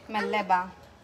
ಮೆಲ್ಲೆ ಬಾ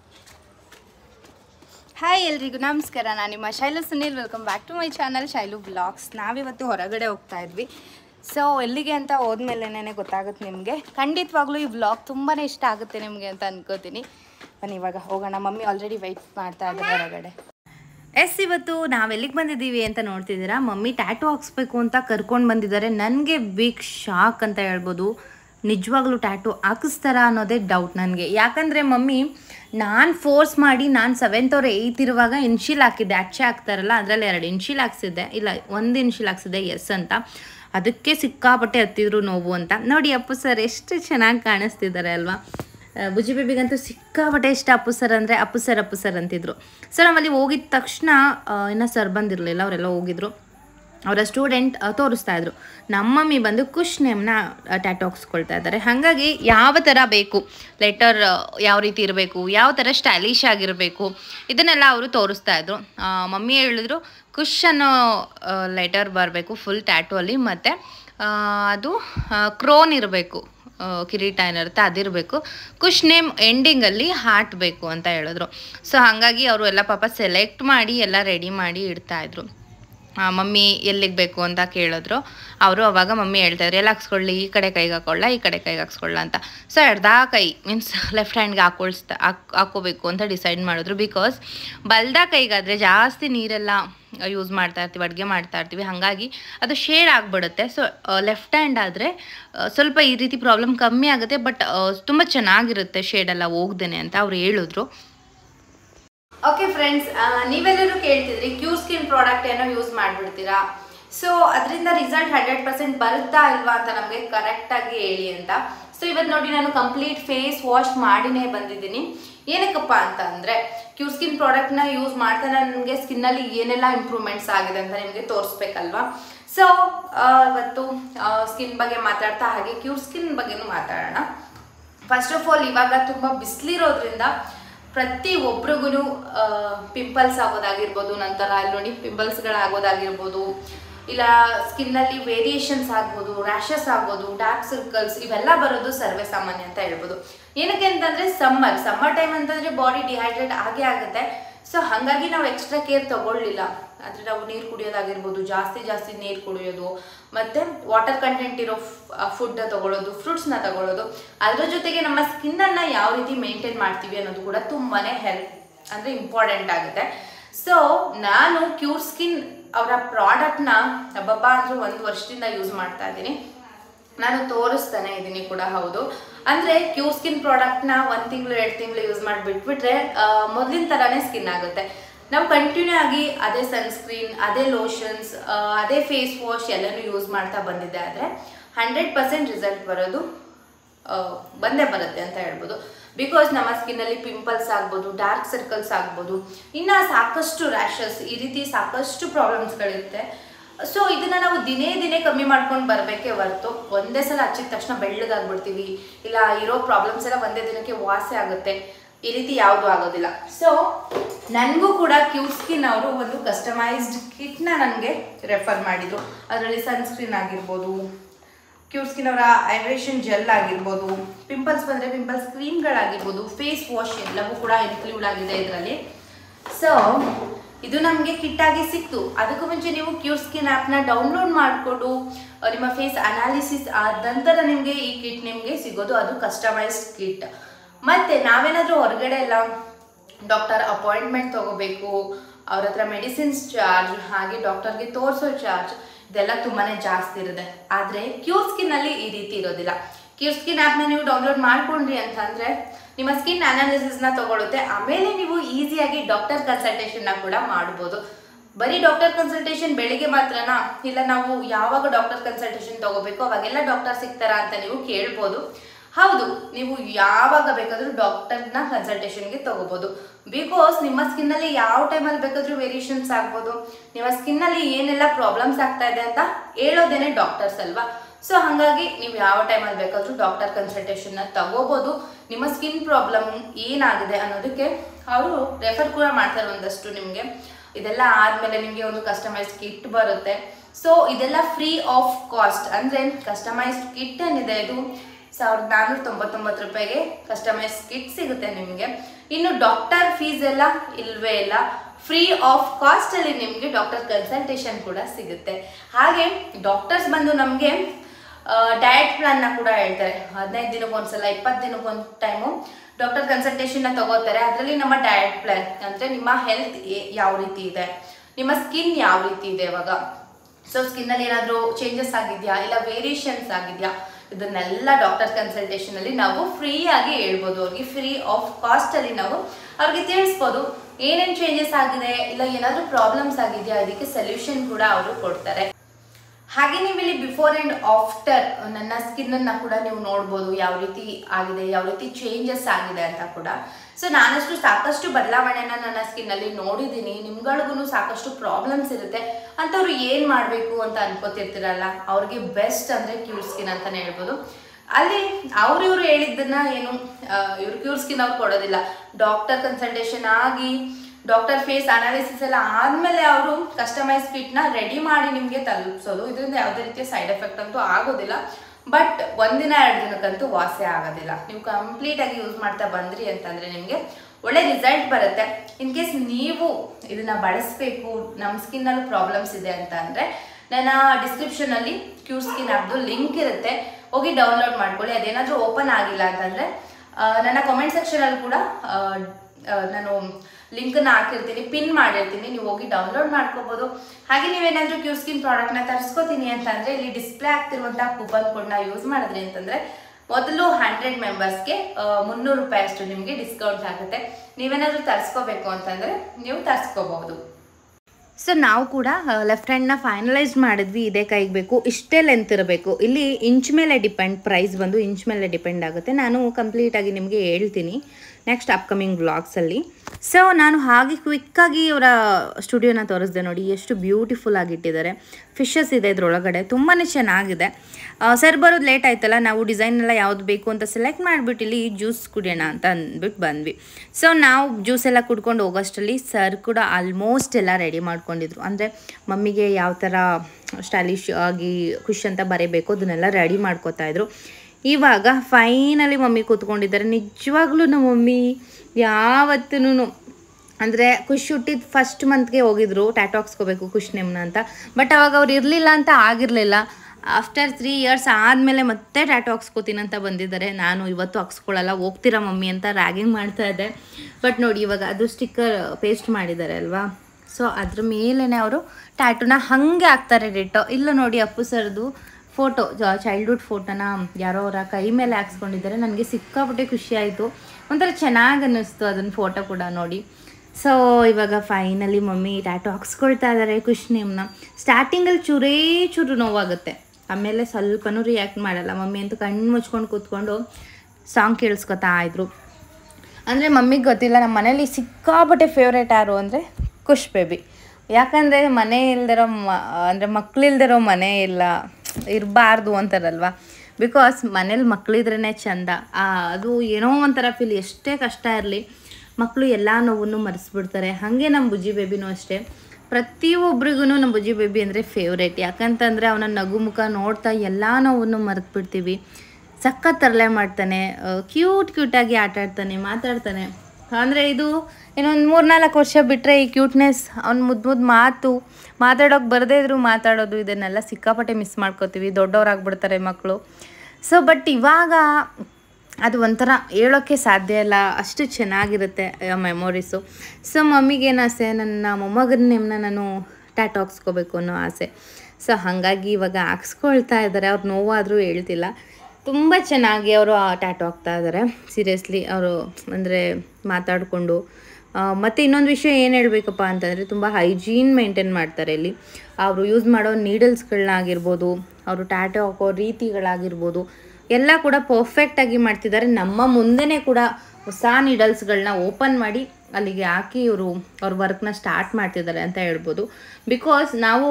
ಹಾಯ್ ಎಲ್ರಿಗೂ ನಮಸ್ಕಾರ ನಾನು ನಿಮ್ಮ Shailu Sunil welcome back to my channel Shailu blogs ನಾವಿವತ್ತು ಹೊರಗಡೆ ಹೋಗ್ತಾ ಇದ್ವಿ ಸೊ ಎಲ್ಲಿಗೆ ಅಂತ ಹೋದ್ಮೇಲೆನೇ ಗೊತ್ತಾಗುತ್ತೆ ನಿಮಗೆ ಖಂಡಿತವಾಗ್ಲೂ ಈ ವ್ಲಾಗ್ ತುಂಬಾ ಇಷ್ಟ ಆಗುತ್ತೆ ನಿಮಗೆ ಅಂತ ಅನ್ಕೋತೀನಿ ಬನ್ನಿ ಇವಾಗ ಹೋಗೋಣ ಮಮ್ಮಿ ಆಲ್ರೆಡಿ ವೆಯ್ಟ್ ಮಾಡ್ತಾ ಇದ್ದಾರೆ ಹೊರಗಡೆ ಎಸ್ ಇವತ್ತು ನಾವೆಲ್ಲಿಗೆ ಬಂದಿದ್ದೀವಿ ಅಂತ ನೋಡ್ತಿದ್ದೀರಾ ಮಮ್ಮಿ ಟ್ಯಾಟು ಹಾಕ್ಸ್ಬೇಕು ಅಂತ ಕರ್ಕೊಂಡು ಬಂದಿದ್ದಾರೆ ನನಗೆ ಬಿಗ್ ಶಾಕ್ ಅಂತ ಹೇಳ್ಬೋದು ನಿಜವಾಗ್ಲೂ ಟ್ಯಾಟು ಹಾಕಿಸ್ತಾರಾ ಅನ್ನೋದೇ ಡೌಟ್ ನನಗೆ ಯಾಕಂದರೆ ಮಮ್ಮಿ ನಾನು ಫೋರ್ಸ್ ಮಾಡಿ ನಾನು ಸೆವೆಂತ್ ಅವ್ರು ಏಯ್ತ್ ಇರುವಾಗ ಇನ್ಶಿಲ್ ಹಾಕಿದ್ದೆ ಅಚ್ಚೆ ಹಾಕ್ತಾರಲ್ಲ ಅದರಲ್ಲಿ ಎರಡು ಇನ್ಶಿಲ್ ಹಾಕ್ಸಿದ್ದೆ ಇಲ್ಲ ಒಂದು ಇನ್ಶಿಲ್ ಹಾಕ್ಸಿದ್ದೆ ಎಸ್ ಅಂತ ಅದಕ್ಕೆ ಸಿಕ್ಕಾಪಟ್ಟೆ ಹತ್ತಿದ್ರು ನೋವು ಅಂತ ನೋಡಿ ಅಪ್ಪು ಸರ್ ಎಷ್ಟು ಚೆನ್ನಾಗಿ ಕಾಣಿಸ್ತಿದ್ದಾರೆ ಅಲ್ವಾ ಆ, ಬುಜ್ಜಿ ಬೇಬಿಗಂತೂ ಸಿಕ್ಕಾಪಟ್ಟೆ ಇಷ್ಟ ಅಪ್ಪು ಸರ್ ಅಂದರೆ ಅಪ್ಪು ಸರ್ ಅಪ್ಪು ಸರ್ ಅಂತಿದ್ರು ಸರ್ ನಾವಲ್ಲಿ ಹೋಗಿದ ತಕ್ಷಣ ಆ, ಇನ್ನು ಸರ್ ಬಂದಿರಲಿಲ್ಲ ಅವರೆಲ್ಲ ಹೋಗಿದ್ರು ಅವರ ಸ್ಟೂಡೆಂಟ್ ತೋರಿಸ್ತಾ ಇದ್ರು ನಮ್ಮ ಮಮ್ಮಿ ಬಂದು ಖುಷ್ ನೇಮ್ನ ಟ್ಯಾಟು ಹಾಕ್ಸ್ಕೊಳ್ತಾ ಇದ್ದಾರೆ ಹಾಗಾಗಿ ಯಾವ ಥರ ಬೇಕು ಲೆಟರ್ ಯಾವ ರೀತಿ ಇರಬೇಕು ಯಾವ ಥರ ಸ್ಟೈಲಿಶ್ ಆಗಿರಬೇಕು ಇದನ್ನೆಲ್ಲ ಅವರು ತೋರಿಸ್ತಾ ಇದ್ರು ಆ, ಮಮ್ಮಿ ಹೇಳಿದ್ರು ಖುಷ್ ಅನ್ನೋ ಲೆಟರ್ ಬರಬೇಕು ಫುಲ್ ಟ್ಯಾಟು ಅಲ್ಲಿ ಮತ್ತು ಅದು ಕ್ರೋನ್ ಇರಬೇಕು ಕಿರೀಟ ಏನಿರುತ್ತೆ ಅದಿರಬೇಕು ಖುಷ್ ನೇಮ್ ಎಂಡಿಂಗಲ್ಲಿ ಹಾರ್ಟ್ ಬೇಕು ಅಂತ ಹೇಳಿದ್ರು ಸೊ ಹಾಗಾಗಿ ಅವರು ಎಲ್ಲ ಪಾಪ ಸೆಲೆಕ್ಟ್ ಮಾಡಿ ಎಲ್ಲ ರೆಡಿ ಮಾಡಿ ಇಡ್ತಾಯಿದ್ರು ಮಮ್ಮಿ ಎಲ್ಲಿಗೆ ಬೇಕು ಅಂತ ಕೇಳಿದ್ರು ಅವರು ಅವಾಗ ಮಮ್ಮಿ ಹೇಳ್ತಾಯಿದ್ರು ಎಲ್ಲಿ ಹಾಕ್ಸ್ಕೊಳ್ಳಿ ಈ ಕಡೆ ಕೈಗೆ ಹಾಕೊಳ್ಳ ಈ ಕಡೆ ಕೈಗೆ ಹಾಕ್ಸ್ಕೊಳ್ಳ ಅಂತ ಸೊ ಎಡ್ದಾ ಕೈ ಮೀನ್ಸ್ ಲೆಫ್ಟ್ ಹ್ಯಾಂಡ್ಗೆ ಹಾಕೊಳ್ಸ್ತಾ ಹಾಕ್ ಹಾಕೋಬೇಕು ಅಂತ ಡಿಸೈಡ್ ಮಾಡಿದ್ರು ಬಿಕಾಸ್ ಬಲ್ದ ಕೈಗಾದರೆ ಜಾಸ್ತಿ ನೀರೆಲ್ಲ ಯೂಸ್ ಮಾಡ್ತಾ ಇರ್ತೀವಿ ಅಡುಗೆ ಮಾಡ್ತಾ ಇರ್ತೀವಿ ಹಾಗಾಗಿ ಅದು ಶೇಡ್ ಆಗಿಬಿಡುತ್ತೆ ಸೊ ಲೆಫ್ಟ್ ಹ್ಯಾಂಡ್ ಆದರೆ ಸ್ವಲ್ಪ ಈ ರೀತಿ ಪ್ರಾಬ್ಲಮ್ ಕಮ್ಮಿ ಆಗುತ್ತೆ ಬಟ್ ತುಂಬ ಚೆನ್ನಾಗಿರುತ್ತೆ ಶೇಡೆಲ್ಲ ಹೋಗ್ದೇನೆ ಅಂತ ಅವ್ರು ಹೇಳಿದ್ರು ಓಕೆ ಫ್ರೆಂಡ್ಸ್ ನೀವೆಲ್ಲರೂ ಕೇಳ್ತಿದ್ರಿ ಕ್ಯೂ ಸ್ಕಿನ್ ಪ್ರಾಡಕ್ಟ್ ಏನೋ ಯೂಸ್ ಮಾಡಿಬಿಡ್ತೀರಾ ಸೊ ಅದರಿಂದ ರಿಸಲ್ಟ್ ಹಂಡ್ರೆಡ್ ಪರ್ಸೆಂಟ್ ಬರುತ್ತಾ ಇಲ್ವಾ ಅಂತ ನಮಗೆ ಕರೆಕ್ಟಾಗಿ ಹೇಳಿ ಅಂತ ಸೊ ಇವತ್ತು ನೋಡಿ ನಾನು ಕಂಪ್ಲೀಟ್ ಫೇಸ್ ವಾಶ್ ಮಾಡಿನೇ ಬಂದಿದ್ದೀನಿ ಏನಕ್ಕಪ್ಪ ಅಂತ ಅಂದರೆ ಕ್ಯೂ ಸ್ಕಿನ್ ಪ್ರಾಡಕ್ಟ್ನ ಯೂಸ್ ಮಾಡ್ತಾ ನನಗೆ ಸ್ಕಿನ್ನಲ್ಲಿ ಏನೆಲ್ಲ ಇಂಪ್ರೂವ್ಮೆಂಟ್ಸ್ ಆಗಿದೆ ಅಂತ ನಿಮಗೆ ತೋರಿಸ್ಬೇಕಲ್ವಾ ಸೊ ಇವತ್ತು ಸ್ಕಿನ್ ಬಗ್ಗೆ ಮಾತಾಡ್ತಾ ಹಾಗೆ ಕ್ಯೂ ಸ್ಕಿನ್ ಬಗ್ಗೆನೂ ಮಾತಾಡೋಣ ಫಸ್ಟ್ ಆಫ್ ಆಲ್ ಇವಾಗ ತುಂಬ ಬಿಸಿಲಿರೋದ್ರಿಂದ ಪ್ರತಿ ಒಬ್ರಿಗೂ ಪಿಂಪಲ್ಸ್ ಆಗೋದಾಗಿರ್ಬೋದು ನಂತರ ಅಲ್ಲಿ ನೋಡಿ ಪಿಂಪಲ್ಸ್ಗಳಾಗೋದಾಗಿರ್ಬೋದು ಇಲ್ಲ ಸ್ಕಿನ್ನಲ್ಲಿ ವೇರಿಯೇಷನ್ಸ್ ಆಗ್ಬೋದು ರ್ಯಾಷಸ್ ಆಗ್ಬೋದು ಡಾರ್ಕ್ ಸರ್ಕಲ್ಸ್ ಇವೆಲ್ಲ ಬರೋದು ಸರ್ವೇ ಸಾಮಾನ್ಯ ಅಂತ ಹೇಳ್ಬೋದು ಏನಕ್ಕೆ ಅಂತಂದರೆ ಸಮ್ಮರ್ ಸಮ್ಮರ್ ಟೈಮ್ ಅಂತಂದರೆ ಬಾಡಿ ಡಿಹೈಡ್ರೇಟ್ ಆಗೇ ಆಗುತ್ತೆ ಸೊ ಹಾಗಾಗಿ ನಾವು ಎಕ್ಸ್ಟ್ರಾ ಕೇರ್ ತಗೊಳ್ಳಿಲ್ಲ ಅಂದರೆ ನಾವು ನೀರು ಕುಡಿಯೋದಾಗಿರ್ಬೋದು ಜಾಸ್ತಿ ಜಾಸ್ತಿ ನೀರು ಕುಡಿಯೋದು ಮತ್ತು ವಾಟರ್ ಕಂಟೆಂಟ್ ಇರೋ ಫುಡ್ ತಗೊಳ್ಳೋದು ಫ್ರೂಟ್ಸ್ನ ತಗೊಳ್ಳೋದು ಅದ್ರ ಜೊತೆಗೆ ನಮ್ಮ ಸ್ಕಿನ್ನನ್ನು ಯಾವ ರೀತಿ ಮೇಂಟೈನ್ ಮಾಡ್ತೀವಿ ಅನ್ನೋದು ಕೂಡ ತುಂಬಾ ಹೆಲ್ಪ್ ಅಂದರೆ ಇಂಪಾರ್ಟೆಂಟ್ ಆಗುತ್ತೆ ಸೊ ನಾನು ಕ್ಯೂರ್ ಸ್ಕಿನ್ ಅವರ ಪ್ರಾಡಕ್ಟ್ನ ಹಬ್ಬಬ್ಬ ಅಂದರೂ ಒಂದು ವರ್ಷದಿಂದ ಯೂಸ್ ಮಾಡ್ತಾ ಇದ್ದೀನಿ ನಾನು ತೋರಿಸ್ತಾನೆ ಇದ್ದೀನಿ ಕೂಡ ಹೌದು ಅಂದರೆ ಕ್ಯೂ ಸ್ಕಿನ್ ಪ್ರಾಡಕ್ಟ್ನ ಒಂದು ತಿಂಗಳು ಎರಡು ತಿಂಗಳು ಯೂಸ್ ಮಾಡಿ ಬಿಟ್ಬಿಟ್ರೆ ಮೊದಲಿನ ಥರನೇ ಸ್ಕಿನ್ ಆಗುತ್ತೆ ನಾವು ಕಂಟಿನ್ಯೂ ಆಗಿ ಅದೇ ಸನ್ಸ್ಕ್ರೀನ್ ಅದೇ ಲೋಷನ್ಸ್ ಅದೇ ಫೇಸ್ ವಾಶ್ ಎಲ್ಲನೂ ಯೂಸ್ ಮಾಡ್ತಾ ಬಂದಿದ್ದೆ ಆದರೆ ಹಂಡ್ರೆಡ್ ಪರ್ಸೆಂಟ್ ರಿಸಲ್ಟ್ ಬರೋದು ಆ, ಬಂದೇ ಬರುತ್ತೆ ಅಂತ ಹೇಳ್ಬೋದು ಬಿಕಾಸ್ ನಮ್ಮ ಸ್ಕಿನ್ನಲ್ಲಿ ಪಿಂಪಲ್ಸ್ ಆಗ್ಬೋದು ಡಾರ್ಕ್ ಸರ್ಕಲ್ಸ್ ಆಗ್ಬೋದು ಇನ್ನು ಸಾಕಷ್ಟು ರ್ಯಾಷಸ್ ಈ ರೀತಿ ಸಾಕಷ್ಟು ಪ್ರಾಬ್ಲಮ್ಸ್ಗಳಿರುತ್ತೆ ಸೊ ಇದನ್ನ ನಾವು ದಿನೇ ದಿನೇ ಕಮ್ಮಿ ಮಾಡ್ಕೊಂಡು ಬರಬೇಕೇ ಹೊರತು ಒಂದೇ ಸಲ ಹಚ್ಚಿದ ತಕ್ಷಣ ಬೆಳ್ಳಗಾಗ್ಬಿಡ್ತೀವಿ ಇಲ್ಲ ಇರೋ ಪ್ರಾಬ್ಲಮ್ಸ್ ಎಲ್ಲ ಒಂದೇ ದಿನಕ್ಕೆ ವಾಸಿ ಆಗುತ್ತೆ ಈ ರೀತಿ ಯಾವುದು ಆಗೋದಿಲ್ಲ ಸೊ ನನಗೂ ಕೂಡ ಕ್ಯೂ ಸ್ಕಿನ್ ಅವರು ಒಂದು ಕಸ್ಟಮೈಸ್ಡ್ ಕಿಟ್ನ ನನಗೆ ರೆಫರ್ ಮಾಡಿದರು ಅದರಲ್ಲಿ ಸನ್ಸ್ಕ್ರೀನ್ ಆಗಿರ್ಬೋದು ಕ್ಯೂ ಸ್ಕಿನ್ ಅವರ ಹೈಡ್ರೇಷನ್ ಜೆಲ್ ಆಗಿರ್ಬೋದು ಪಿಂಪಲ್ಸ್ ಬಂದರೆ ಪಿಂಪಲ್ಸ್ ಕ್ರೀಮ್ಗಳಾಗಿರ್ಬೋದು ಫೇಸ್ ವಾಶ್ ಎಲ್ಲವೂ ಕೂಡ ಇನ್ಕ್ಲೂಡ್ ಆಗಿದೆ ಇದರಲ್ಲಿ ಸೊ ಇದು ನಮಗೆ ಕಿಟ್ಟಾಗಿ ಸಿಕ್ತು ಅದಕ್ಕೂ ಮುಂಚೆ ನೀವು ಕ್ಯೂರ್ ಸ್ಕಿನ್ ಆ್ಯಪ್ನ ಡೌನ್ಲೋಡ್ ಮಾಡಿಕೊಂಡು ನಿಮ್ಮ ಫೇಸ್ ಅನಾಲಿಸಿಸ್ ಆದ ನಂತರ ನಿಮಗೆ ಈ ಕಿಟ್ ನಿಮಗೆ ಸಿಗೋದು ಅದು ಕಸ್ಟಮೈಸ್ಡ್ ಕಿಟ್ ಮತ್ತು ನಾವೇನಾದರೂ ಹೊರಗಡೆ ಎಲ್ಲ ಡಾಕ್ಟರ್ ಅಪಾಯಿಂಟ್ಮೆಂಟ್ ತೊಗೋಬೇಕು ಅವ್ರ ಹತ್ರ ಮೆಡಿಸಿನ್ಸ್ ಚಾರ್ಜ್ ಹಾಗೆ ಡಾಕ್ಟರ್ಗೆ ತೋರಿಸೋ ಚಾರ್ಜ್ ಇದೆಲ್ಲ ತುಂಬಾ ಜಾಸ್ತಿ ಇರುತ್ತೆ ಆದರೆ ಕ್ಯೂರ್ ಸ್ಕಿನ್ನಲ್ಲಿ ಈ ರೀತಿ ಇರೋದಿಲ್ಲ ಕ್ಯೂರ್ ಸ್ಕಿನ್ ಆ್ಯಪ್ನ ನೀವು ಡೌನ್ಲೋಡ್ ಮಾಡ್ಕೊಂಡ್ರಿ ಅಂತಂದರೆ ನಿಮ್ಮ ಸ್ಕಿನ್ ಅನಾಲಿಸಿಸ್ನ ತಗೊಳುತ್ತೆ ಆಮೇಲೆ ನೀವು ಈಸಿಯಾಗಿ ಡಾಕ್ಟರ್ ಕನ್ಸಲ್ಟೇಷನ್ನ ಕೂಡ ಮಾಡ್ಬೋದು ಬರೀ ಡಾಕ್ಟರ್ ಕನ್ಸಲ್ಟೇಷನ್ ಬೆಳಿಗ್ಗೆ ಮಾತ್ರನಾ ಇಲ್ಲ ನಾವು ಯಾವಾಗ ಡಾಕ್ಟರ್ ಕನ್ಸಲ್ಟೇಷನ್ ತಗೋಬೇಕು ಅವಾಗೆಲ್ಲ ಡಾಕ್ಟರ್ ಸಿಗ್ತಾರಾ ಅಂತ ನೀವು ಕೇಳ್ಬೋದು ಹೌದು ನೀವು ಯಾವಾಗ ಬೇಕಾದರೂ ಡಾಕ್ಟರ್ನ ಕನ್ಸಲ್ಟೇಷನ್ಗೆ ತಗೋಬೋದು ಬಿಕಾಸ್ ನಿಮ್ಮ ಸ್ಕಿನ್ನಲ್ಲಿ ಯಾವ ಟೈಮಲ್ಲಿ ಬೇಕಾದರೂ ವೇರಿಯೇಷನ್ಸ್ ಆಗ್ಬೋದು ನಿಮ್ಮ ಸ್ಕಿನ್ನಲ್ಲಿ ಏನೆಲ್ಲ ಪ್ರಾಬ್ಲಮ್ಸ್ ಆಗ್ತಾ ಇದೆ ಅಂತ ಹೇಳೋದೇನೆ ಡಾಕ್ಟರ್ಸ್ ಅಲ್ವಾ ಸೊ ಹಾಗಾಗಿ ನೀವು ಯಾವ ಟೈಮಲ್ಲಿ ಬೇಕಾದರೂ ಡಾಕ್ಟರ್ ಕನ್ಸಲ್ಟೇಷನ್ನ ತಗೋಬೋದು ನಿಮ್ಮ ಸ್ಕಿನ್ ಪ್ರಾಬ್ಲಮ್ ಏನಾಗಿದೆ ಅನ್ನೋದಕ್ಕೆ ಅವರು ರೆಫರ್ ಕೂಡ ಮಾಡ್ತಾರೆ ಒಂದಷ್ಟು ನಿಮಗೆ ಇದೆಲ್ಲ ಆದಮೇಲೆ ನಿಮಗೆ ಒಂದು ಕಸ್ಟಮೈಸ್ ಕಿಟ್ ಬರುತ್ತೆ ಸೊ ಇದೆಲ್ಲ ಫ್ರೀ ಆಫ್ ಕಾಸ್ಟ್ ಅಂದರೆ ಕಸ್ಟಮೈಸ್ಡ್ ಕಿಟ್ ಏನಿದೆ ಇದು ಸಾವಿರದ ನಾನ್ನೂರ ತೊಂಬತ್ತೊಂಬತ್ತು ರೂಪಾಯಿಗೆ ಕಸ್ಟಮೈಸ್ ಕಿಟ್ ಸಿಗುತ್ತೆ ನಿಮಗೆ ಇನ್ನು ಡಾಕ್ಟರ್ ಫೀಸ್ ಎಲ್ಲ ಇಲ್ವೇ ಇಲ್ಲ ಫ್ರೀ ಆಫ್ ಕಾಸ್ಟ್ ಅಲ್ಲಿ ನಿಮಗೆ ಡಾಕ್ಟರ್ ಕನ್ಸಲ್ಟೇಷನ್ ಕೂಡ ಸಿಗುತ್ತೆ ಹಾಗೆ ಡಾಕ್ಟರ್ಸ್ ಬಂದು ನಮಗೆ ಡಯಟ್ ಪ್ಲಾನ್ನ ಕೂಡ ಹೇಳ್ತಾರೆ ಹದಿನೈದು ದಿನಕ್ಕೊಂದ್ಸಲ ಇಪ್ಪತ್ತು ದಿನಕ್ಕೊಂದು ಟೈಮು ಡಾಕ್ಟರ್ ಕನ್ಸಲ್ಟೇಷನ್ನ ತಗೋತಾರೆ ಅದರಲ್ಲಿ ನಮ್ಮ ಡಯಟ್ ಪ್ಲಾನ್ ಅಂದರೆ ನಿಮ್ಮ ಹೆಲ್ತ್ ಯಾವ ರೀತಿ ಇದೆ ನಿಮ್ಮ ಸ್ಕಿನ್ ಯಾವ ರೀತಿ ಇದೆ ಇವಾಗ ಸೊ ಸ್ಕಿನ್ನಲ್ಲಿ ಏನಾದರೂ ಚೇಂಜಸ್ ಆಗಿದೆಯಾ ಇಲ್ಲ ವೇರಿಯೇಷನ್ಸ್ ಆಗಿದೆಯಾ ಇದನ್ನೆಲ್ಲ ಡಾಕ್ಟರ್ ಕನ್ಸಲ್ಟೇಷನಲ್ಲಿ ನಾವು ಫ್ರೀ ಆಗಿ ಹೇಳ್ಬೋದು ಅವ್ರಿಗೆ ಫ್ರೀ ಆಫ್ ಕಾಸ್ಟಲ್ಲಿ ನಾವು ಅವ್ರಿಗೆ ತಿಳಿಸ್ಬೋದು ಏನೇನು ಚೇಂಜಸ್ ಆಗಿದೆ ಇಲ್ಲ ಏನಾದರೂ ಪ್ರಾಬ್ಲಮ್ಸ್ ಆಗಿದೆಯಾ ಇದಕ್ಕೆ ಸೊಲ್ಯೂಷನ್ ಕೂಡ ಅವರು ಕೊಡ್ತಾರೆ ಹಾಗೆ ನೀವು ಇಲ್ಲಿ ಬಿಫೋರ್ ಆ್ಯಂಡ್ ಆಫ್ಟರ್ ನನ್ನ ಸ್ಕಿನ್ನನ್ನು ಕೂಡ ನೀವು ನೋಡ್ಬೋದು ಯಾವ ರೀತಿ ಆಗಿದೆ ಯಾವ ರೀತಿ ಚೇಂಜಸ್ ಆಗಿದೆ ಅಂತ ಕೂಡ ಸೊ ನಾನಷ್ಟು ಸಾಕಷ್ಟು ಬದಲಾವಣೆನ ನನ್ನ ಸ್ಕಿನ್ನಲ್ಲಿ ನೋಡಿದ್ದೀನಿ ನಿಮ್ಗಳಿಗೂ ಸಾಕಷ್ಟು ಪ್ರಾಬ್ಲಮ್ಸ್ ಇರುತ್ತೆ ಅಂಥವ್ರು ಏನು ಮಾಡಬೇಕು ಅಂತ ಅನ್ಕೋತಿರ್ತೀರಲ್ಲ ಅವ್ರಿಗೆ ಬೆಸ್ಟ್ ಅಂದರೆ ಕ್ಯೂರ್ ಸ್ಕಿನ್ ಅಂತಲೇ ಹೇಳ್ಬೋದು ಅಲ್ಲಿ ಅವ್ರು ಇವರು ಹೇಳಿದ್ದನ್ನ ಏನು ಇವ್ರು ಕ್ಯೂರ್ ಸ್ಕಿನ್ ಅವ್ರು ಕೊಡೋದಿಲ್ಲ ಡಾಕ್ಟರ್ ಕನ್ಸಲ್ಟೇಷನ್ ಆಗಿ ಡಾಕ್ಟರ್ ಫೇಸ್ ಅನಾಲಿಸಿಸ್ ಎಲ್ಲ ಆದಮೇಲೆ ಅವರು ಕಸ್ಟಮೈಸ್ ಕಿಟ್ನ ರೆಡಿ ಮಾಡಿ ನಿಮಗೆ ತಲುಪಿಸೋದು ಇದರಿಂದ ಯಾವುದೇ ರೀತಿಯ ಸೈಡ್ ಎಫೆಕ್ಟ್ ಅಂತೂ ಆಗೋದಿಲ್ಲ ಬಟ್ ಒಂದಿನ ಎರಡು ದಿನಕ್ಕಂತೂ ವಾಸಿ ಆಗೋದಿಲ್ಲ ನೀವು ಕಂಪ್ಲೀಟಾಗಿ ಯೂಸ್ ಮಾಡ್ತಾ ಬಂದ್ರಿ ಅಂತಂದರೆ ನಿಮಗೆ ಒಳ್ಳೆ ರಿಸಲ್ಟ್ ಬರುತ್ತೆ ಇನ್ ಕೇಸ್ ನೀವು ಇದನ್ನ ಬಳಸಬೇಕು ನಮ್ಮ ಸ್ಕಿನ್ನಲ್ಲೂ ಪ್ರಾಬ್ಲಮ್ಸ್ ಇದೆ ಅಂತ ಅಂದರೆ ನನ್ನ ಡಿಸ್ಕ್ರಿಪ್ಷನಲ್ಲಿ ಕ್ಯೂ ಸ್ಕಿನ್ ಆ್ಯಪ್ದು ಲಿಂಕ್ ಇರುತ್ತೆ ಹೋಗಿ ಡೌನ್ಲೋಡ್ ಮಾಡ್ಕೊಳ್ಳಿ ಅದೇನಾದರೂ ಓಪನ್ ಆಗಿಲ್ಲ ಅಂತಂದರೆ ನನ್ನ ಕಾಮೆಂಟ್ ಸೆಕ್ಷನಲ್ಲಿ ಕೂಡ ಆ, ಆ, ನಾನು ಲಿಂಕನ್ನು ಹಾಕಿರ್ತೀನಿ ಪಿನ್ ಮಾಡಿರ್ತೀನಿ ನೀವು ಹೋಗಿ ಡೌನ್ಲೋಡ್ ಮಾಡ್ಕೋಬೋದು ಹಾಗೆ ನೀವೇನಾದರೂ ಕ್ಯೂ ಸ್ಕಿನ್ ಪ್ರಾಡಕ್ಟ್ನ ತರಿಸ್ಕೋತೀನಿ ಅಂತಂದರೆ ಇಲ್ಲಿ ಡಿಸ್ಪ್ಲೇ ಆಗ್ತಿರುವಂಥ ಕೂಪನ್ ಕೋಡ್ನ ಯೂಸ್ ಮಾಡಿದ್ರಿ ಅಂತಂದರೆ ಮೊದಲು ಹಂಡ್ರೆಡ್ ಮೆಂಬರ್ಸ್ಗೆ ಮುನ್ನೂರು ರೂಪಾಯಿ ಅಷ್ಟು ನಿಮಗೆ ಡಿಸ್ಕೌಂಟ್ ಆಗುತ್ತೆ ನೀವೇನಾದರೂ ತರಿಸ್ಕೋಬೇಕು ಅಂತಂದರೆ ನೀವು ತರಿಸ್ಕೋಬಹುದು ಸೊ ನಾವು ಕೂಡ ಲೆಫ್ಟ್ ಹ್ಯಾಂಡ್ನ ಫೈನಲೈಸ್ ಮಾಡಿದ್ವಿ ಇದೇ ಕೈಗೆ ಬೇಕು ಇಷ್ಟೇ ಲೆಂತ್ ಇರಬೇಕು ಇಲ್ಲಿ ಇಂಚ್ ಮೇಲೆ ಡಿಪೆಂಡ್ ಪ್ರೈಸ್ ಬಂದು ಇಂಚ್ ಮೇಲೆ ಡಿಪೆಂಡ್ ಆಗುತ್ತೆ ನಾನು ಕಂಪ್ಲೀಟಾಗಿ ನಿಮಗೆ ಹೇಳ್ತೀನಿ ನೆಕ್ಸ್ಟ್ ಅಪ್ಕಮಿಂಗ್ ವ್ಲಾಗ್ಸಲ್ಲಿ ಸೊ ನಾನು ಹಾಗೆ ಕ್ವಿಕ್ಕಾಗಿ ಅವರ ಸ್ಟುಡಿಯೋನ ತೋರಿಸ್ದೆ ನೋಡಿ ಎಷ್ಟು ಬ್ಯೂಟಿಫುಲ್ ಆಗಿಟ್ಟಿದ್ದಾರೆ ಫಿಶಸ್ ಇದೆ ಇದ್ರೊಳಗಡೆ ತುಂಬಾ ಚೆನ್ನಾಗಿದೆ ಸರ್ ಬರೋದು ಲೇಟ್ ಆಯ್ತಲ್ಲ ನಾವು ಡಿಸೈನ್ ಎಲ್ಲ ಯಾವ್ದು ಬೇಕು ಅಂತ ಸೆಲೆಕ್ಟ್ ಮಾಡಿಬಿಟ್ಟು ಇಲ್ಲಿ ಜ್ಯೂಸ್ ಕುಡಿಯೋಣ ಅಂತ ಅಂದ್ಬಿಟ್ಟು ಬಂದ್ವಿ ಸೊ ನಾವು ಜ್ಯೂಸ್ ಎಲ್ಲ ಕುಡ್ಕೊಂಡು ಹೋಗೋಷ್ಟರಲ್ಲಿ ಸರ್ ಕೂಡ ಆಲ್ಮೋಸ್ಟ್ ಎಲ್ಲ ರೆಡಿ ಮಾಡ್ಕೊಂಡಿದ್ರು ಅಂದರೆ ಮಮ್ಮಿಗೆ ಯಾವ ಥರ ಸ್ಟೈಲಿಶ್ ಆಗಿ ಖುಷಿ ಅಂತ ಬರೀಬೇಕು ಅದನ್ನೆಲ್ಲ ರೆಡಿ ಮಾಡ್ಕೋತಾ ಇದ್ರು ಇವಾಗ ಫೈನಲಿ ಮಮ್ಮಿ ಕೂತ್ಕೊಂಡಿದ್ದಾರೆ ನಿಜವಾಗ್ಲೂ ನಮ್ಮ ಮಮ್ಮಿ ಯಾವತ್ತೂ ಅಂದರೆ ಖುಷಿ ಹುಟ್ಟಿದ ಫಸ್ಟ್ ಮಂತ್ಗೆ ಹೋಗಿದ್ರು ಟ್ಯಾಟು ಹಾಕ್ಸ್ಕೋಬೇಕು ಖುಷ್ ನೆಮ್ನ ಅಂತ ಬಟ್ ಅವಾಗ ಅವ್ರು ಇರಲಿಲ್ಲ ಅಂತ ಆಗಿರಲಿಲ್ಲ ಆಫ್ಟರ್ ತ್ರೀ ಇಯರ್ಸ್ ಆದಮೇಲೆ ಮತ್ತೆ ಟ್ಯಾಟು ಹಾಕ್ಸ್ಕೋತೀನಿ ಅಂತ ಬಂದಿದ್ದಾರೆ ನಾನು ಇವತ್ತು ಹಾಕ್ಸ್ಕೊಳ್ಳಲ್ಲ ಹೋಗ್ತೀರಾ ಮಮ್ಮಿ ಅಂತ ರ್ಯಾಗಿಂಗ್ ಮಾಡ್ತಾ ಇದ್ದೆ ಬಟ್ ನೋಡಿ ಇವಾಗ ಅದು ಸ್ಟಿಕ್ಕರ್ ಪೇಸ್ಟ್ ಮಾಡಿದ್ದಾರೆ ಅಲ್ವಾ ಸೊ ಅದ್ರ ಮೇಲೇ ಅವರು ಟ್ಯಾಟುನ ಹಾಗೆ ಹಾಕ್ತಾರೆ ಡಿಟ್ಟೋ ಇಲ್ಲ ನೋಡಿ ಅಪ್ಪು ಸರ್ದು ಫೋಟೋ ಚೈಲ್ಡ್ಹುಡ್ ಫೋಟೋನ ಯಾರೋ ಅವರ ಕೈ ಮೇಲೆ ಹಾಕ್ಸ್ಕೊಂಡಿದ್ದಾರೆ ನನಗೆ ಸಿಕ್ಕಾಪಟ್ಟೆ ಖುಷಿ ಆಯಿತು ಒಂಥರ ಚೆನ್ನಾಗಿ ಅನ್ನಿಸ್ತು ಅದನ್ನ ಫೋಟೋ ಕೂಡ ನೋಡಿ ಸೊ ಇವಾಗ ಫೈನಲಿ ಮಮ್ಮಿ ಟ್ಯಾಟು ಹಾಕ್ಸ್ಕೊಳ್ತಾ ಇದ್ದಾರೆ ಖುಷಿ ನೇಮ್ನ ಸ್ಟಾರ್ಟಿಂಗಲ್ಲಿ ಚೂರೇ ಚೂರು ನೋವಾಗುತ್ತೆ ಆಮೇಲೆ ಸ್ವಲ್ಪನೂ ರಿಯಾಕ್ಟ್ ಮಾಡಲ್ಲ ಮಮ್ಮಿ ಅಂತೂ ಕಣ್ಣು ಮುಚ್ಕೊಂಡು ಕೂತ್ಕೊಂಡು ಸಾಂಗ್ ಕೇಳಿಸ್ಕೊತಾ ಇದ್ರು ಅಂದರೆ ಮಮ್ಮಿಗೆ ಗೊತ್ತಿಲ್ಲ ನಮ್ಮ ಮನೇಲಿ ಸಿಕ್ಕಾಪಟ್ಟೆ ಫೇವ್ರೇಟ್ ಯಾರು ಅಂದರೆ ಖುಷ್ ಬೇಬಿ ಯಾಕಂದರೆ ಮನೆ ಇಲ್ದಿರೋ ಮ ಅಂದರೆ ಮಕ್ಕಳಿಲ್ದಿರೋ ಮನೆ ಇಲ್ಲ ಇರಬಾರ್ದು ಅಂತಾರಲ್ವ ಬಿಕಾಸ್ ಮನೇಲಿ ಮಕ್ಕಳಿದ್ರೇ ಚಂದ ಆ, ಅದು ಏನೋ ಒಂಥರ ಫೀಲ್ ಎಷ್ಟೇ ಕಷ್ಟ ಇರಲಿ ಮಕ್ಕಳು ಎಲ್ಲ ನೋವನ್ನು ಮರೆಸ್ಬಿಡ್ತಾರೆ ಹಾಗೆ ನಮ್ಮ ಬುಜ್ಜಿ ಬೇಬಿನೂ ಅಷ್ಟೇ ಪ್ರತಿಯೊಬ್ಬರಿಗೂ ನಮ್ಮ ಬುಜ್ಜಿ ಬೇಬಿ ಅಂದರೆ ಫೇವ್ರೇಟ್ ಯಾಕಂತಂದರೆ ಅವನ ನಗು ಮುಖ ನೋಡ್ತಾ ಎಲ್ಲ ನೋವನ್ನು ಮರೆತು ಬಿಡ್ತೀವಿ ಸಖತ್ ತರಲೆ ಮಾಡ್ತಾನೆ ಕ್ಯೂಟ್ ಕ್ಯೂಟಾಗಿ ಆಟ ಆಡ್ತಾನೆ ಮಾತಾಡ್ತಾನೆ ಅಂದರೆ ಇದು ಇನ್ನೊಂದು ಮೂರ್ನಾಲ್ಕು ವರ್ಷ ಬಿಟ್ಟರೆ ಈ ಕ್ಯೂಟ್ನೆಸ್ ಅವ್ನ ಮುದ್ದು ಮುದ್ದು ಮಾತು ಮಾತಾಡೋಕೆ ಬರದೇ ಇದ್ರು ಮಾತಾಡೋದು ಇದನ್ನೆಲ್ಲ ಸಿಕ್ಕಾಪಟ್ಟೆ ಮಿಸ್ ಮಾಡ್ಕೋತೀವಿ ದೊಡ್ಡವರಾಗ್ಬಿಡ್ತಾರೆ ಮಕ್ಕಳು ಸೊ ಬಟ್ ಇವಾಗ ಅದು ಒಂಥರ ಹೇಳೋಕ್ಕೆ ಸಾಧ್ಯ ಇಲ್ಲ ಅಷ್ಟು ಚೆನ್ನಾಗಿರುತ್ತೆ ಮೆಮೊರೀಸು ಸೊ ಮಮ್ಮಿಗೇನು ಆಸೆ ನನ್ನ ಮೊಮ್ಮಗನ ನೇಮ್ನ ನಾನು ಟ್ಯಾಟು ಹಾಕ್ಸ್ಕೋಬೇಕು ಅನ್ನೋ ಆಸೆ ಸೊ ಹಾಗಾಗಿ ಇವಾಗ ಹಾಕ್ಸ್ಕೊಳ್ತಾ ಇದ್ದಾರೆ ಅವ್ರು ನೋವಾದರೂ ಹೇಳ್ತಿಲ್ಲ ತುಂಬ ಚೆನ್ನಾಗಿ ಅವರು ಟ್ಯಾಟು ಹಾಕ್ತಾ ಇದ್ದಾರೆ ಸೀರಿಯಸ್ಲಿ ಅವರು ಅಂದರೆ ಮಾತಾಡಿಕೊಂಡು ಮತ್ತು ಇನ್ನೊಂದು ವಿಷಯ ಏನು ಹೇಳಬೇಕಪ್ಪ ಅಂತಂದರೆ ತುಂಬ ಹೈಜೀನ್ ಮೇಂಟೈನ್ ಮಾಡ್ತಾರೆ ಇಲ್ಲಿ ಅವರು ಯೂಸ್ ಮಾಡೋ ನೀಡಲ್ಸ್ಗಳನ್ನಾಗಿರ್ಬೋದು ಅವರು ಟ್ಯಾಟು ಹಾಕೋ ರೀತಿಗಳಾಗಿರ್ಬೋದು ಎಲ್ಲ ಕೂಡ ಪರ್ಫೆಕ್ಟಾಗಿ ಮಾಡ್ತಿದ್ದಾರೆ ನಮ್ಮ ಮುಂದೆನೇ ಕೂಡ ಹೊಸ ನೀಡಲ್ಸ್ಗಳನ್ನ ಓಪನ್ ಮಾಡಿ ಅಲ್ಲಿಗೆ ಹಾಕಿ ಇವರು ಅವ್ರ ವರ್ಕ್ನ ಸ್ಟಾರ್ಟ್ ಮಾಡ್ತಿದ್ದಾರೆ ಅಂತ ಹೇಳ್ಬೋದು ಬಿಕಾಸ್ ನಾವು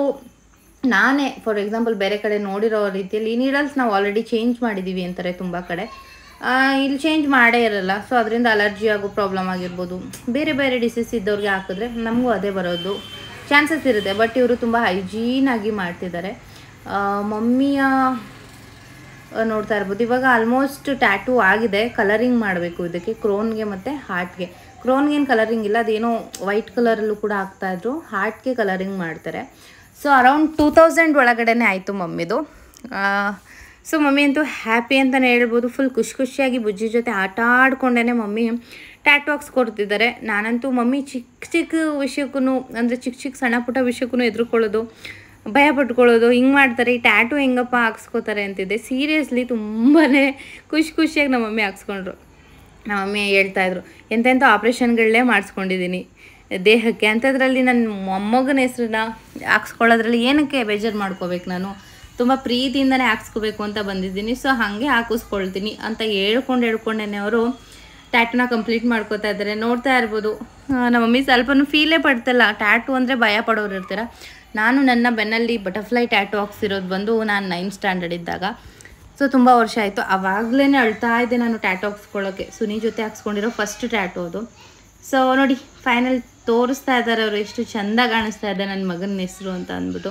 ನಾನೇ ಫಾರ್ ಎಕ್ಸಾಂಪಲ್ ಬೇರೆ ಕಡೆ ನೋಡಿರೋ ರೀತಿಯಲ್ಲಿ ಈ ನೀಡಲ್ಸ್ ನಾವು ಆಲ್ರೆಡಿ ಚೇಂಜ್ ಮಾಡಿದ್ದೀವಿ ಅಂತಾರೆ ತುಂಬ ಕಡೆ ಆ, ಇಲ್ಲಿ ಚೇಂಜ್ ಮಾಡೇ ಇರಲ್ಲ ಸೊ ಅದರಿಂದ ಅಲರ್ಜಿ ಆಗೋ ಪ್ರಾಬ್ಲಮ್ ಆಗಿರ್ಬೋದು ಬೇರೆ ಬೇರೆ ಡಿಸೀಸ್ ಇದ್ದವ್ರಿಗೆ ಹಾಕಿದ್ರೆ ನಮಗೂ ಅದೇ ಬರೋದು ಚಾನ್ಸಸ್ ಇರುತ್ತೆ ಬಟ್ ಇವರು ತುಂಬ ಹೈಜೀನಾಗಿ ಮಾಡ್ತಿದ್ದಾರೆ ಆ, ಮಮ್ಮಿಯ ಆ, ನೋಡ್ತಾ ಇರ್ಬೋದು ಇವಾಗ ಆಲ್ಮೋಸ್ಟ್ ಟ್ಯಾಟೂ ಆಗಿದೆ ಕಲರಿಂಗ್ ಮಾಡಬೇಕು ಇದಕ್ಕೆ ಕ್ರೋನ್ಗೆ ಮತ್ತು ಹಾರ್ಟ್ಗೆ ಕ್ರೋನ್ಗೆ ಏನು ಕಲರಿಂಗ್ ಇಲ್ಲ ಅದೇನೋ ವೈಟ್ ಕಲರಲ್ಲೂ ಕೂಡ ಹಾಕ್ತಾಯಿದ್ರು ಹಾರ್ಟ್ಗೆ ಕಲರಿಂಗ್ ಮಾಡ್ತಾರೆ ಸೊ ಅರೌಂಡ್ ಟೂ ತೌಸಂಡ್ ಒಳಗಡೆನೆ ಆಯಿತು ಮಮ್ಮಿದು ಸೊ ಮಮ್ಮಿ ಅಂತೂ ಹ್ಯಾಪಿ ಅಂತಲೇ ಹೇಳ್ಬೋದು ಫುಲ್ ಖುಷಿ ಖುಷಿಯಾಗಿ ಬುಜ್ಜಿ ಜೊತೆ ಆಟ ಆಡ್ಕೊಂಡೇ ಮಮ್ಮಿ ಟ್ಯಾಟು ಹಾಕ್ಸ್ಕೊಡ್ತಿದ್ದಾರೆ ನಾನಂತೂ ಮಮ್ಮಿ ಚಿಕ್ಕ ಚಿಕ್ಕ ವಿಷಯಕ್ಕೂ ಅಂದರೆ ಚಿಕ್ಕ ಚಿಕ್ಕ ಸಣ್ಣ ಪುಟ್ಟ ವಿಷಯಕ್ಕೂ ಎದುರ್ಕೊಳ್ಳೋದು ಭಯ ಪಟ್ಕೊಳ್ಳೋದು ಹಿಂಗೆ ಮಾಡ್ತಾರೆ ಈ ಟ್ಯಾಟು ಹೆಂಗಪ್ಪ ಹಾಕ್ಸ್ಕೋತಾರೆ ಅಂತಿದ್ದೆ ಸೀರಿಯಸ್ಲಿ ತುಂಬಾ ಖುಷಿ ಖುಷಿಯಾಗಿ ನಮ್ಮ ಮಮ್ಮಿ ಹಾಕ್ಸ್ಕೊಂಡ್ರು ನಮ್ಮ ಮಮ್ಮಿ ಹೇಳ್ತಾಯಿದ್ರು ಎಂತೆಂಥ ಆಪ್ರೇಷನ್ಗಳನ್ನೇ ಮಾಡಿಸ್ಕೊಂಡಿದ್ದೀನಿ ದೇಹಕ್ಕೆ ಅಂಥದ್ರಲ್ಲಿ ನನ್ನ ಮೊಮ್ಮಗನ ಹೆಸ್ರನ್ನ ಹಾಕ್ಸ್ಕೊಳ್ಳೋದ್ರಲ್ಲಿ ಏನಕ್ಕೆ ಬೇಜಾರು ಮಾಡ್ಕೋಬೇಕು ನಾನು ತುಂಬ ಪ್ರೀತಿಯಿಂದನೇ ಹಾಕ್ಸ್ಕೋಬೇಕು ಅಂತ ಬಂದಿದ್ದೀನಿ ಸೊ ಹಾಗೆ ಹಾಕಿಸ್ಕೊಳ್ತೀನಿ ಅಂತ ಹೇಳ್ಕೊಂಡು ಹೇಳ್ಕೊಂಡೇನೆ ಅವರು ಟ್ಯಾಟುನ ಕಂಪ್ಲೀಟ್ ಮಾಡ್ಕೋತಾ ಇದ್ದಾರೆ ನೋಡ್ತಾ ಇರ್ಬೋದು ಆ, ನಮ್ಮ ಮಮ್ಮಿ ಸ್ವಲ್ಪನೂ ಫೀಲೇ ಪಡ್ತಿಲ್ಲ ಟ್ಯಾಟು ಅಂದರೆ ಭಯ ಪಡೋರು ಇರ್ತೀರ ನಾನು ನನ್ನ ಬೆನ್ನಲ್ಲಿ ಬಟರ್ಫ್ಲೈ ಟ್ಯಾಟು ಹಾಕ್ಸಿರೋದು ಬಂದು ನಾನು ನೈನ್ತ್ ಸ್ಟ್ಯಾಂಡರ್ಡ್ ಇದ್ದಾಗ ಸೊ ತುಂಬ ವರ್ಷ ಆಯಿತು ಆವಾಗಲೇ ಅಳ್ತಾ ಇದ್ದೆ ನಾನು ಟ್ಯಾಟು ಹಾಕ್ಸ್ಕೊಳ್ಳೋಕ್ಕೆ ಸುನಿ ಜೊತೆ ಹಾಕ್ಸ್ಕೊಂಡಿರೋ ಫಸ್ಟ್ ಟ್ಯಾಟು ಅದು ಸೊ ನೋಡಿ ಫೈನಲ್ ತೋರಿಸ್ತಾ ಇದ್ದಾರೆ ಅವರು ಎಷ್ಟು ಚೆಂದ ಕಾಣಿಸ್ತಾ ಇದೆ ನನ್ನ ಮಗನ ಹೆಸರು ಅಂತ ಅಂದ್ಬಿಟ್ಟು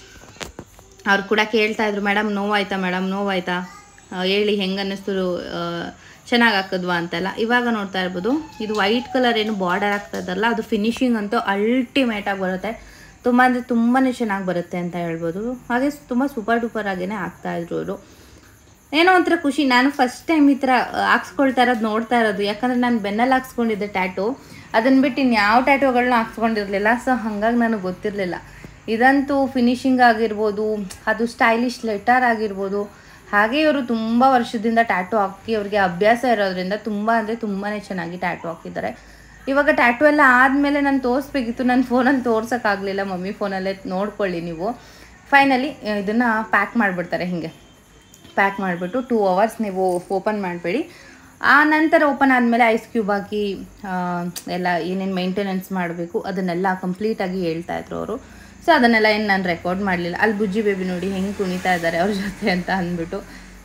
ಅವ್ರು ಕೂಡ ಕೇಳ್ತಾ ಇದ್ರು ಮೇಡಮ್ ನೋವಾಯ್ತಾ ಮೇಡಮ್ ನೋವಾಯ್ತಾ ಆ, ಹೇಳಿ ಹೆಂಗೆ ಅನ್ನಿಸ್ತು ಚೆನ್ನಾಗಿ ಹಾಕಿದ್ವಾ ಅಂತೆಲ್ಲ ಇವಾಗ ನೋಡ್ತಾ ಇರ್ಬೋದು ಇದು ವೈಟ್ ಕಲರ್ ಏನು ಬಾರ್ಡರ್ ಆಗ್ತಾ ಇದ್ದಲ್ಲ ಅದು ಫಿನಿಶಿಂಗ್ ಅಂತೂ ಅಲ್ಟಿಮೇಟಾಗಿ ಬರುತ್ತೆ ತುಂಬ ಅಂದರೆ ತುಂಬಾ ಚೆನ್ನಾಗಿ ಬರುತ್ತೆ ಅಂತ ಹೇಳ್ಬೋದು ಹಾಗೆ ತುಂಬ ಸೂಪರ್ ಡೂಪರ್ ಆಗೇ ಹಾಕ್ತಾಯಿದ್ರು ಅವರು ಏನೋ ಒಂಥರ ಖುಷಿ ನಾನು ಫಸ್ಟ್ ಟೈಮ್ ಈ ಥರ ಹಾಕ್ಸ್ಕೊಳ್ತಾ ಇರೋದು ನೋಡ್ತಾ ಇರೋದು ಯಾಕಂದರೆ ನಾನು ಬೆನ್ನಲ್ಲಿ ಹಾಕ್ಸ್ಕೊಂಡಿದ್ದೆ ಟ್ಯಾಟು ಅದನ್ನು ಬಿಟ್ಟು ಇನ್ಯಾವ ಟ್ಯಾಟುಗಳನ್ನ ಹಾಕ್ಸ್ಕೊಂಡಿರಲಿಲ್ಲ ಸೊ ಹಾಗಾಗಿ ನನಗೆ ಗೊತ್ತಿರಲಿಲ್ಲ ಇದಂತೂ ಫಿನಿಶಿಂಗ್ ಆಗಿರ್ಬೋದು ಅದು ಸ್ಟೈಲಿಶ್ ಲೆಟರ್ ಆಗಿರ್ಬೋದು ಹಾಗೆ ಇವರು ತುಂಬ ವರ್ಷದಿಂದ ಟ್ಯಾಟು ಹಾಕಿ ಅವ್ರಿಗೆ ಅಭ್ಯಾಸ ಇರೋದ್ರಿಂದ ತುಂಬ ಅಂದರೆ ತುಂಬಾ ಚೆನ್ನಾಗಿ ಟ್ಯಾಟು ಹಾಕಿದ್ದಾರೆ ಇವಾಗ ಟ್ಯಾಟು ಎಲ್ಲ ಆದಮೇಲೆ ನಾನು ತೋರಿಸ್ಬೇಕಿತ್ತು ನನ್ನ ಫೋನಲ್ಲಿ ತೋರ್ಸೋಕ್ಕಾಗಲಿಲ್ಲ ಮಮ್ಮಿ ಫೋನಲ್ಲೇ ನೋಡ್ಕೊಳ್ಳಿ ನೀವು ಫೈನಲಿ ಇದನ್ನು ಪ್ಯಾಕ್ ಮಾಡಿಬಿಡ್ತಾರೆ ಹೀಗೆ ಪ್ಯಾಕ್ ಮಾಡಿಬಿಟ್ಟು ಟೂ ಅವರ್ಸ್ ನೀವು ಓಪನ್ ಮಾಡಬೇಡಿ ಆ ನಂತರ ಓಪನ್ ಆದಮೇಲೆ ಐಸ್ ಕ್ಯೂಬ್ ಹಾಕಿ ಆ, ಎಲ್ಲ ಏನೇನು ಮೇಂಟೆನೆನ್ಸ್ ಮಾಡಬೇಕು ಅದನ್ನೆಲ್ಲ ಕಂಪ್ಲೀಟಾಗಿ ಹೇಳ್ತಾ ಇದ್ರು ಅವರು ಸೊ ಅದನ್ನೆಲ್ಲ ಏನು ನಾನು ರೆಕಾರ್ಡ್ ಮಾಡಲಿಲ್ಲ ಅಲ್ಲಿ ಬುಜ್ಜಿ ಬೇಬಿ ನೋಡಿ ಹೆಂಗೆ ಕುಣಿತಾ ಇದ್ದಾರೆ ಅವ್ರ ಜೊತೆ ಅಂತ ಅಂದ್ಬಿಟ್ಟು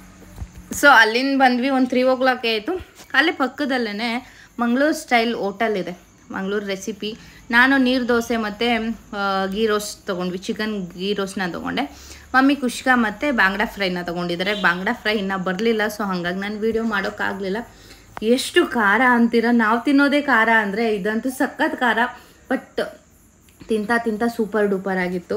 ಸೊ ಅಲ್ಲಿಂದ ಬಂದ್ವಿ ಒಂದು ತ್ರೀ ಓ ಕ್ಲಾಕ್ ಆಯಿತು ಅಲ್ಲೇ ಪಕ್ಕದಲ್ಲೇ ಮಂಗಳೂರು ಸ್ಟೈಲ್ ಹೋಟೆಲ್ ಇದೆ ಮಂಗಳೂರು ರೆಸಿಪಿ ನಾನು ನೀರು ದೋಸೆ ಮತ್ತು ಗೀ ರೋಸ್ಟ್ ತೊಗೊಂಡ್ವಿ ಚಿಕನ್ ಗೀ ರೋಸ್ಟ್ನ ತೊಗೊಂಡೆ ಮಮ್ಮಿ ಕುಷ್ಕ ಮತ್ತು ಬಾಂಗ್ಡಾ ಫ್ರೈನ ತೊಗೊಂಡಿದ್ದಾರೆ ಬಾಂಗ್ಡಾ ಫ್ರೈ ಇನ್ನೂ ಬರಲಿಲ್ಲ ಸೊ ಹಾಗಾಗಿ ನಾನು ವೀಡಿಯೋ ಮಾಡೋಕ್ಕಾಗಲಿಲ್ಲ ಎಷ್ಟು ಖಾರ ಅಂತೀರ ನಾವು ತಿನ್ನೋದೇ ಖಾರ ಅಂದರೆ ಇದಂತೂ ಸಖತ್ ಖಾರ ಬಟ್ ತಿಂತಾ ತಿಂತಾ ಸೂಪರ್ ಡೂಪರ್ ಆಗಿತ್ತು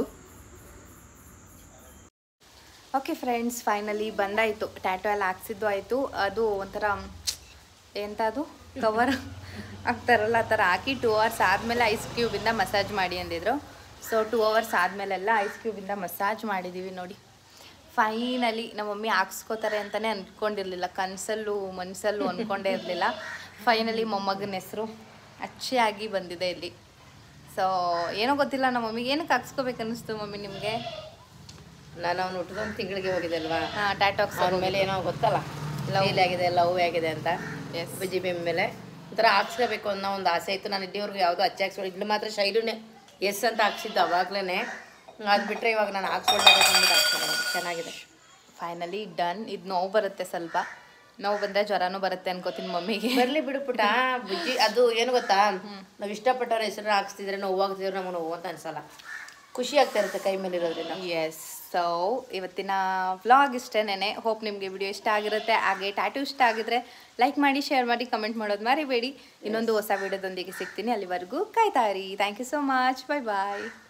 ಓಕೆ ಫ್ರೆಂಡ್ಸ್ ಫೈನಲಿ ಬಂದಾಯಿತು ಟ್ಯಾಟೋ ಎಲ್ಲ ಹಾಕ್ಸಿದ್ದು ಆಯಿತು ಅದು ಒಂಥರ ಎಂತ ಅದು ಕವರ್ ಹಾಕ್ತಾರಲ್ಲ ಆ ಥರ ಹಾಕಿ ಟೂ ಅವರ್ಸ್ ಆದಮೇಲೆ ಐಸ್ ಕ್ಯೂಬಿಂದ ಮಸಾಜ್ ಮಾಡಿ ಅಂದಿದ್ರು ಸೊ ಟೂ ಅವರ್ಸ್ ಆದಮೇಲೆಲ್ಲ ಐಸ್ ಕ್ಯೂಬಿಂದ ಮಸಾಜ್ ಮಾಡಿದ್ದೀವಿ ನೋಡಿ ಫೈನಲಿ ನಮ್ಮ ಮಮ್ಮಿ ಹಾಕ್ಸ್ಕೋತಾರೆ ಅಂತಲೇ ಅಂದ್ಕೊಂಡಿರಲಿಲ್ಲ ಕನಸಲ್ಲೂ ಮನಸ್ಸಲ್ಲೂ ಅಂದ್ಕೊಂಡೇ ಇರಲಿಲ್ಲ ಫೈನಲಿ ಮೊಮ್ಮಗನ ಹೆಸರು ಅಚ್ಚೆಯಾಗಿ ಬಂದಿದೆ ಇಲ್ಲಿ ಸೊ ಏನೋ ಗೊತ್ತಿಲ್ಲ ನಮ್ಮ ಮಮ್ಮಿಗೆ ಏನಕ್ಕೆ ಹಾಕ್ಸ್ಕೋಬೇಕು ಅನ್ನಿಸ್ತು ಮಮ್ಮಿ ನಿಮಗೆ ನಾನು ಅವ್ನು ಹುಟ್ಟಿದ ಒಂದು ತಿಂಗಳಿಗೆ ಹೋಗಿದೆ ಅಲ್ವಾ ಟ್ಯಾಟೋಕ್ಸ್ ಅವನ ಮೇಲೆ ಏನೋ ಗೊತ್ತಲ್ಲ ಲವ್ ಆಗಿದೆ ಲವ್ ಆಗಿದೆ ಅಂತ ಎಸ್ ಬಜ್ಜಿ ಬೆಮ್ಮ ಮೇಲೆ ಒಂಥರ ಹಾಕ್ಸ್ಕೋಬೇಕು ಅನ್ನೋ ಒಂದು ಆಸೆ ಇತ್ತು ನಾನು ಇಲ್ಲಿವರೆಗೂ ಯಾವುದೋ ಹಚ್ಚಿ ಹಾಕ್ಸ್ಕೊಂಡು ಇಲ್ಲಿ ಮಾತ್ರ ಶೈಲುನೇ ಎಸ್ ಅಂತ ಹಾಕ್ಸಿದ್ದು ಅವಾಗ್ಲೇ ಅದು ಬಿಟ್ಟರೆ ಇವಾಗ ನಾನು ಹಾಕ್ಸ್ಕೊಳ್ಬೇಕು ಅಂದ್ಬಿಟ್ಟು ಹಾಕ್ಸ್ಕೊಂಡು ಚೆನ್ನಾಗಿದೆ ಫೈನಲಿ ಡನ್ ಇದು ನೋವು ಬರುತ್ತೆ ಸ್ವಲ್ಪ ನೋವು ಬಂದರೆ ಜ್ವರನೂ ಬರುತ್ತೆ ಅನ್ಕೋತೀನಿ ಮಮ್ಮಿಗೆ ಬರ್ಲಿ ಬಿಡು ಪುಟ ಬುಜ್ಜಿ ಅದು ಏನು ಗೊತ್ತಾ ನಾವು ಇಷ್ಟಪಟ್ಟವ್ರ ಹೆಸರು ಹಾಕ್ಸ್ತಿದ್ರೆ ನೋವಾಗ್ತಿದ್ರೆ ನಮಗೆ ನೋವು ಅಂತ ಅನ್ಸಲ್ಲ ಖುಷಿ ಆಗ್ತಾ ಇರುತ್ತೆ ಕೈ ಮೇಲೆ ಇರೋದ್ರಿಂದ ಎಸ್ ಸೊ ಇವತ್ತಿನ ವ್ಲಾಗ್ ಇಷ್ಟೇನೆ ಹೋಪ್ ನಿಮಗೆ ವಿಡಿಯೋ ಇಷ್ಟ ಆಗಿರುತ್ತೆ ಹಾಗೆ ಟ್ಯಾಟೂ ಇಷ್ಟ ಆಗಿದ್ರೆ ಲೈಕ್ ಮಾಡಿ ಶೇರ್ ಮಾಡಿ ಕಮೆಂಟ್ ಮಾಡೋದು ಮರಿಬೇಡಿ ಇನ್ನೊಂದು ಹೊಸ ವಿಡಿಯೋದೊಂದಿಗೆ ಸಿಗ್ತೀನಿ ಅಲ್ಲಿವರೆಗೂ ಕಾಯ್ತಾ ಇರಿ thank you so much bye bye